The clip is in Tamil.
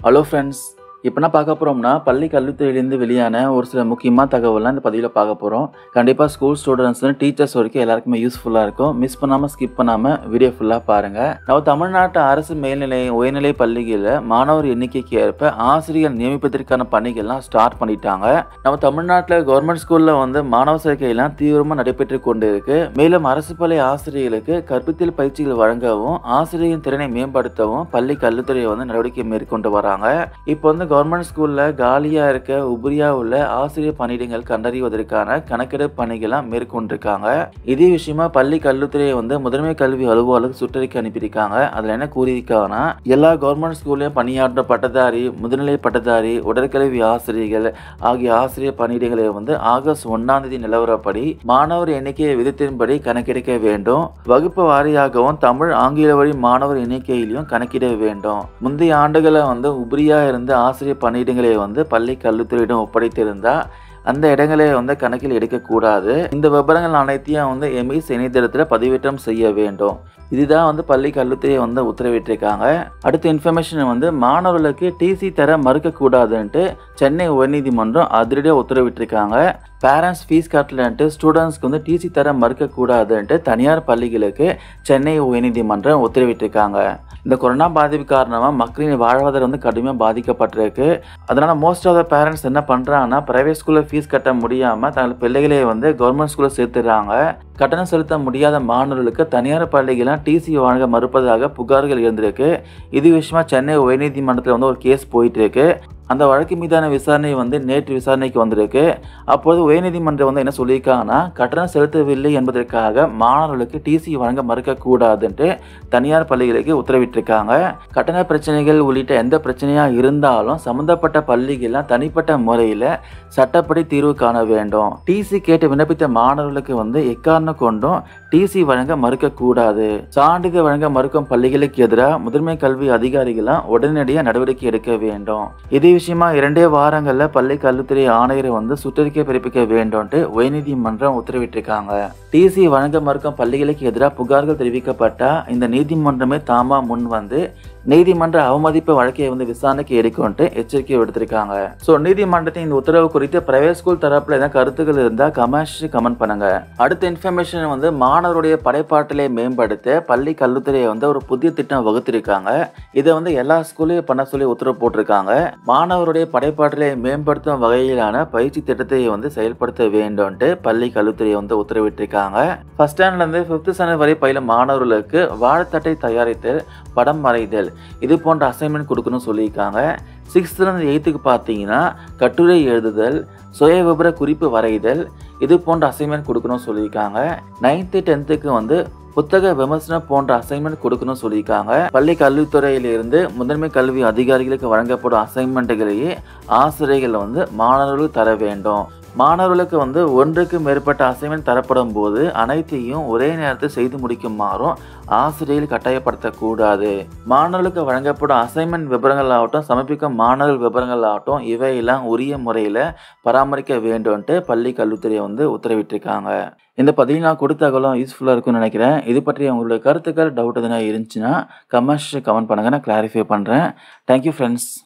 ஹலோ ஃப்ரெண்ட்ஸ் இப்போ என்ன பார்க்க போகிறோம்னா பள்ளி கல்வித்துறையிலேருந்து வெளியான ஒரு சில முக்கியமான தகவலாம் இந்த பதிவில் பார்க்க போகிறோம் கண்டிப்பாக ஸ்கூல் ஸ்டூடெண்ட்ஸ் டீச்சர்ஸ் வரைக்கும் எல்லாருக்குமே யூஸ்ஃபுல்லாக இருக்கும் மிஸ் பண்ணாமல் ஸ்கிப் பண்ணாமல் வீடியோ ஃபுல்லாக பாருங்கள் நம்ம தமிழ்நாட்டு அரசு மேல்நிலை உயர்நிலை பள்ளிகளில் மாணவர் எண்ணிக்கைக்கு ஏற்ப ஆசிரியர் நியமிப்பதற்கான பணிகள்லாம் ஸ்டார்ட் பண்ணிட்டாங்க நம்ம தமிழ்நாட்டில் கவர்மெண்ட் ஸ்கூலில் வந்து மாணவர் சேர்க்கையெல்லாம் தீவிரமாக நடைபெற்று கொண்டு இருக்கு மேலும் அரசு பள்ளி ஆசிரியர்களுக்கு கற்பித்தல் பயிற்சிகள் வழங்கவும் ஆசிரியரின் திறனை மேம்படுத்தவும் பள்ளி கல்வித்துறை வந்து நடவடிக்கை மேற்கொண்டு வராங்க இப்போ வந்து கவர்மெண்ட் ஸ்கூலில் காலியாக இருக்க உபரியாக உள்ள ஆசிரியர் பணியிடங்கள் கண்டறிவதற்கான கணக்கெடுப்பு பணிகள்லாம் மேற்கொண்டிருக்காங்க இதே விஷயமா பள்ளி கல்வித்துறையை வந்து முதன்மை கல்வி அலுவலர் சுற்றறிக்கை அனுப்பியிருக்காங்க அதில் என்ன கூறியிருக்காங்கன்னா எல்லா கவர்மெண்ட் ஸ்கூல்லையும் பணியாற்ற பட்டதாரி முதுநிலை பட்டதாரி உடற்கல்வி ஆசிரியர்கள் ஆகிய ஆசிரியர் பணியிடங்களை வந்து ஆகஸ்ட் ஒன்றாம் தேதி நிலவரப்படி மாணவர் எண்ணிக்கையை விதத்தின்படி கணக்கெடுக்க வேண்டும் வகுப்பு வாரியாகவும் தமிழ் ஆங்கில வழி மாணவர் எண்ணிக்கையிலையும் கணக்கிட வேண்டும் முந்தைய ஆண்டுகளை வந்து உபரியா இருந்த ஆசிரியர் பணியிடங்களை வந்து பள்ளி கல்வித்துறையிடம் ஒப்படைத்திருந்தா அந்த இடங்களை வந்து கணக்கில் எடுக்கக்கூடாது இந்த விவரங்கள் அனைத்தையும் வந்து எமிஸ் இணையதளத்தில் பதிவேற்றம் செய்ய வேண்டும் இதுதான் வந்து பள்ளி கல்வித்துறையை வந்து உத்தரவிட்டிருக்காங்க அடுத்த இன்ஃபர்மேஷன் வந்து மாணவர்களுக்கு டிசி தர மறுக்கக்கூடாதுன்ட்டு சென்னை உயர்நீதிமன்றம் அதிரடியாக உத்தரவிட்டிருக்காங்க பேரண்ட்ஸ் ஃபீஸ் கட்டலன்ட்டு ஸ்டூடெண்ட்ஸ்க்கு வந்து டிசி தர மறுக்கக்கூடாதுன்ட்டு தனியார் பள்ளிகளுக்கு சென்னை உயர்நீதிமன்றம் உத்தரவிட்டிருக்காங்க இந்த கொரோனா பாதிப்பு காரணமாக மக்களின் வாழ்வாதாரம் வந்து கடுமையாக பாதிக்கப்பட்டிருக்கு அதனால் மோஸ்ட் ஆஃப் த பேரண்ட்ஸ் என்ன பண்ணுறாங்கன்னா ப்ரைவேட் ஸ்கூலில் ஃபீஸ் கட்ட முடியாமல் தங்கள் பிள்ளைகளை வந்து கவர்மெண்ட் ஸ்கூலில் சேர்த்துறாங்க கட்டணம் செலுத்த முடியாத மாணவர்களுக்கு தனியார் பள்ளிகள்லாம் டிசி வழங்க மறுப்பதாக புகார்கள் இருந்திருக்கு இது விஷயமா சென்னை உயர்நீதிமன்றத்தில் வந்து ஒரு கேஸ் போயிட்டு இருக்கு அந்த வழக்கு மீதான விசாரணை வந்து நேற்று விசாரணைக்கு வந்திருக்கு அப்போது உயர்நீதிமன்றம் வந்து என்ன சொல்லியிருக்காங்கன்னா கட்டணம் செலுத்தவில்லை என்பதற்காக மாணவர்களுக்கு டிசி வழங்க மறுக்கக்கூடாதுன்ட்டு தனியார் பள்ளிகளுக்கு உத்தரவிட்டிருக்காங்க கட்டண பிரச்சனைகள் உள்ளிட்ட எந்த பிரச்சனையாக இருந்தாலும் சம்மந்தப்பட்ட பள்ளிகள்லாம் தனிப்பட்ட முறையில் சட்டப்படி தீர்வு காண வேண்டும் டிசி கேட்டு விண்ணப்பித்த மாணவர்களுக்கு வந்து எக்காரணம் கொண்டும் டிசி வழங்க மறுக்கக்கூடாது சான்றிதழ் வழங்க மறுக்கும் பள்ளிகளுக்கு எதிராக முதன்மை கல்வி அதிகாரிகளாம் உடனடியாக நடவடிக்கை எடுக்க வேண்டும் இதே விஷயமா இரண்டே வாரங்களில் பள்ளி கல்வித்துறை ஆணையரை வந்து சுற்றறிக்கை பிறப்பிக்க வேண்டும்ட்டு உயர்நீதிமன்றம் உத்தரவிட்டிருக்காங்க டிசி வழங்க மறுக்கும் பள்ளிகளுக்கு எதிராக புகார்கள் தெரிவிக்கப்பட்டா இந்த நீதிமன்றமே தாமா முன் வந்து நீதிமன்ற அவமதிப்பு வழக்கை வந்து விசாரணைக்கு எடுக்கும்ட்டு எச்சரிக்கை விடுத்திருக்காங்க ஸோ நீதிமன்றத்தின் இந்த உத்தரவு குறித்து பிரைவேட் ஸ்கூல் தரப்புல ஏதாவது கருத்துக்கள் இருந்தால் கமெண்ட்ஸ் கமெண்ட் பண்ணுங்க அடுத்த இன்ஃபர்மேஷன் வந்து மாணவருடைய படைப்பாற்றலை மேம்படுத்த பள்ளி கல்வித்துறையை வந்து ஒரு புதிய திட்டம் வகுத்திருக்காங்க இதை வந்து எல்லா ஸ்கூல்லையும் பண்ண சொல்லி உத்தரவு போட்டிருக்காங்க மாணவருடைய படைப்பாற்றலை மேம்படுத்தும் வகையிலான பயிற்சி திட்டத்தை வந்து செயல்படுத்த வேண்டும்ட்டு பள்ளி கல்வித்துறை வந்து உத்தரவிட்டிருக்காங்க ஃபர்ஸ்ட் ஸ்டாண்டர்ட்லேருந்து ஃபிஃப்த் ஸ்டாண்டர்ட் வரை பயிலும் மாணவர்களுக்கு வாழைத்தட்டை தயாரித்தல் படம் வரைதல் இது போன்ற அசைன்மெண்ட் கொடுக்கணும்னு சொல்லியிருக்காங்க சிக்ஸ்த்துலேருந்து எயித்துக்கு பார்த்தீங்கன்னா கட்டுரை எழுதுதல் சுய விபர குறிப்பு வரைதல் இது போன்ற அசைன்மெண்ட் கொடுக்கணும்னு சொல்லியிருக்காங்க நைன்த்து டென்த்துக்கு வந்து புத்தக விமர்சனம் போன்ற அசைன்மெண்ட் கொடுக்கணும்னு சொல்லியிருக்காங்க பள்ளி கல்வித்துறையிலிருந்து முதன்மை கல்வி அதிகாரிகளுக்கு வழங்கப்படும் அசைன்மெண்ட்டுகளையே ஆசிரியர்கள் வந்து மாணவர்களுக்கு தர வேண்டும் மாணவர்களுக்கு வந்து ஒன்றுக்கு மேற்பட்ட அசைன்மெண்ட் தரப்படும் போது அனைத்தையும் ஒரே நேரத்தில் செய்து முடிக்குமாறும் ஆசிரியர்கள் கட்டாயப்படுத்தக்கூடாது மாணவர்களுக்கு வழங்கப்படும் அசைன்மெண்ட் விவரங்கள் ஆகட்டும் சமர்ப்பிக்கும் மாணவர் விவரங்கள் ஆகட்டும் இவையெல்லாம் உரிய முறையில் பராமரிக்க வேண்டும்ன்ட்டு பள்ளி கல்வித்துறை வந்து உத்தரவிட்டிருக்காங்க இந்த பதிவு நான் கொடுத்த தகவலும் யூஸ்ஃபுல்லாக இருக்கும்னு நினைக்கிறேன் இது பற்றி உங்களுடைய கருத்துக்கள் டவுட் எதுனா இருந்துச்சுன்னா கமெண்ட்ஸ் கமெண்ட் பண்ணுங்கள் நான் கிளாரிஃபை பண்ணுறேன் தேங்க்யூ ஃப்ரெண்ட்ஸ்